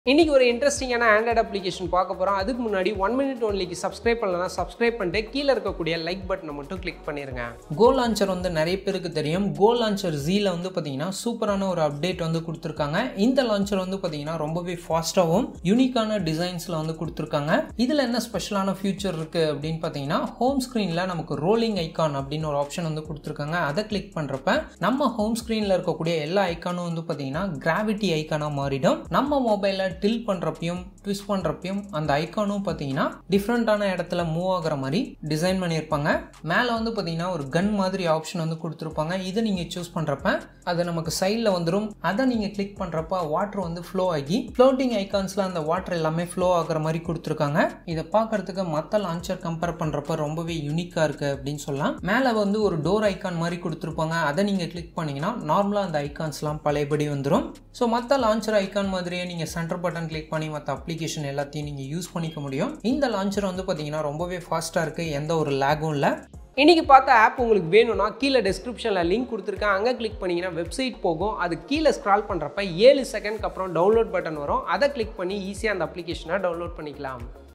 இன்னைக்கு ஒரு இன்ட்ரெஸ்டிங்கான ஆண்ட்ராய்ட் அப்ளிகேஷன் பார்க்க போகிறோம் அதுக்கு முன்னாடி ஒன் மினிட் ஒன்லிக்கு சப்ஸ்கிரைப் பண்ணலாம் சப்ஸ்கிரைப் பண்ணிட்டு கீழே இருக்கக்கூடிய லைக் பட்டனை மட்டும் கிளிக் பண்ணிருங்க கோ லான்ச்சர் வந்து நிறைய பேருக்கு தெரியும் கோ லான்ச்சர் ஜீல வந்து பார்த்தீங்கன்னா சூப்பரான ஒரு அப்டேட் வந்து கொடுத்துருக்காங்க இந்த லான்ச்சர் வந்து பார்த்தீங்கன்னா ரொம்பவே ஃபாஸ்ட்டாகவும் யூனிக்கான டிசைன்ஸில் வந்து கொடுத்துருக்காங்க இதில் என்ன ஸ்பெஷலான ஃபியூச்சர் இருக்குது அப்படின்னு பார்த்தீங்கன்னா ஹோம் ஸ்க்ரீனில் நமக்கு ரோலிங் ஐகான் அப்படின்னு ஒரு ஆப்ஷன் வந்து கொடுத்துருக்காங்க அதை கிளிக் பண்ணுறப்ப நம்ம ஹோம் ஸ்க்ரீனில் இருக்கக்கூடிய எல்லா ஐக்கானும் வந்து பார்த்தீங்கன்னா கிராவிட்டி ஐக்கானாக மாறிடும் நம்ம மொபைலில் டில் பண்ணுறப்பையும் ட்விஸ்ட் பண்ணுறப்பையும் அந்த ஐக்கானும் பார்த்தீங்கன்னா டிஃப்ரெண்ட்டான இடத்துல மூவ் ஆகிற மாதிரி டிசைன் பண்ணியிருப்பாங்க மேலே வந்து பார்த்தீங்கன்னா ஒரு கன் மாதிரி ஆப்ஷன் வந்து கொடுத்துருப்பாங்க இதை நீங்கள் சூஸ் பண்ணுறப்ப அது நமக்கு சைடில் வந்துடும் அதை நீங்கள் கிளிக் பண்ணுறப்ப வாட்டர் வந்து ஃப்ளோ ஆகி ஃப்ளோட்டிங் ஐக்கான்ஸில் அந்த வாட்டர் எல்லாமே ஃப்ளோ ஆகிற மாதிரி கொடுத்துருக்காங்க இதை பார்க்கறதுக்கு மற்ற லான்ச்சர் கம்பேர் பண்ணுறப்ப ரொம்பவே யூனிக்காக இருக்குது அப்படின்னு சொல்லலாம் மேலே வந்து ஒரு டோர் ஐக்கான் மாதிரி கொடுத்துருப்பாங்க அதை நீங்கள் கிளிக் பண்ணிங்கன்னா நார்மலாக அந்த ஐக்கான்ஸ்லாம் பழையபடி வந்துடும் ஸோ மற்ற லான்ச்சர் ஐக்கான் மாதிரியே நீங்கள் சென்டர் பட்டன் கிளிக் பண்ணி மற்ற அப்ளிகேஷன் எல்லாத்தையும் நீங்கள் யூஸ் பண்ணிக்க முடியும் இந்த லான்ச்சர் வந்து பார்த்தீங்கன்னா ரொம்பவே ஃபாஸ்ட்டாக இருக்குது எந்த ஒரு லேகும் இல்லை இன்னைக்கு பார்த்த ஆப் உங்களுக்கு வேணும்னா கீழே டிஸ்கிரிப்ஷனில் லிங்க் கொடுத்துருக்கேன் அங்கே கிளிக் பண்ணிங்கன்னா வெப்சைட் போகும் அது கீழே ஸ்க்ரால் பண்ணுறப்ப ஏழு செகண்ட்க்கு அப்புறம் டவுன்லோட் பட்டன் வரும் அதை கிளிக் பண்ணி ஈஸியாக அந்த அப்ளிகேஷனை டவுன்லோட் பண்ணிக்கலாம்